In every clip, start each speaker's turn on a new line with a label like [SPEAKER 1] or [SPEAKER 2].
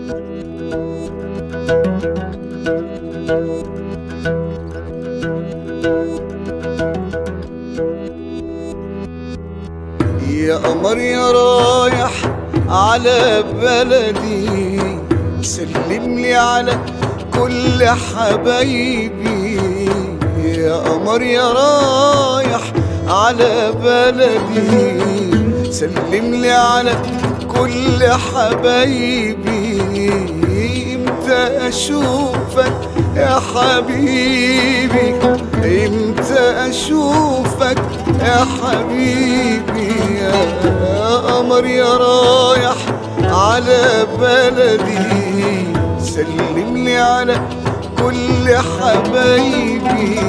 [SPEAKER 1] يا قمر يا رايح على بلدي سلم لي على كل حبايبي يا قمر يا رايح على بلدي سلم لي على كل حبايبي امتى اشوفك يا حبيبي امتى اشوفك يا حبيبي يا قمر يا رايح على بلدي سلم لي على كل حبايبي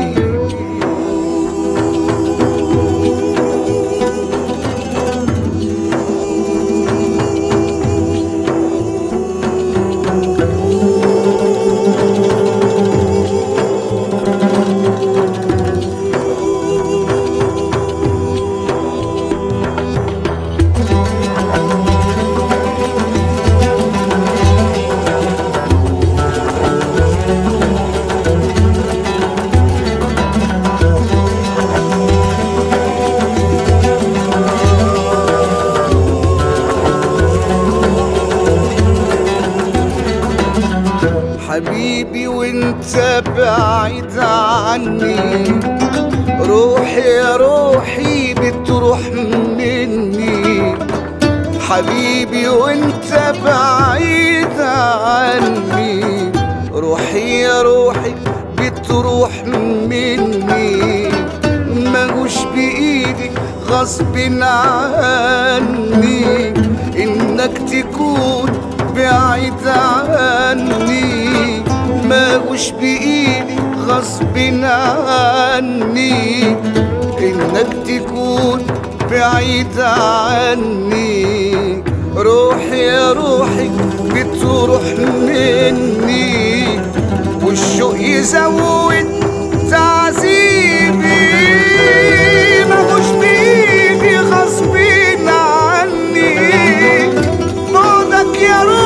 [SPEAKER 1] حبيبي وانت بعيد عني روحي يا روحي بتروح مني حبيبي وانت بعيد عني روحي يا روحي بتروح مني ماهوش بإيدي غصب عني إنك تكون بعيد عني ماهوش بإيدي غصب عني إنك تكون بعيد عني روحي يا روحي بتروح مني والشوق يزود تعذيبي ماهوش بإيدي غصب عني بعدك يا روحي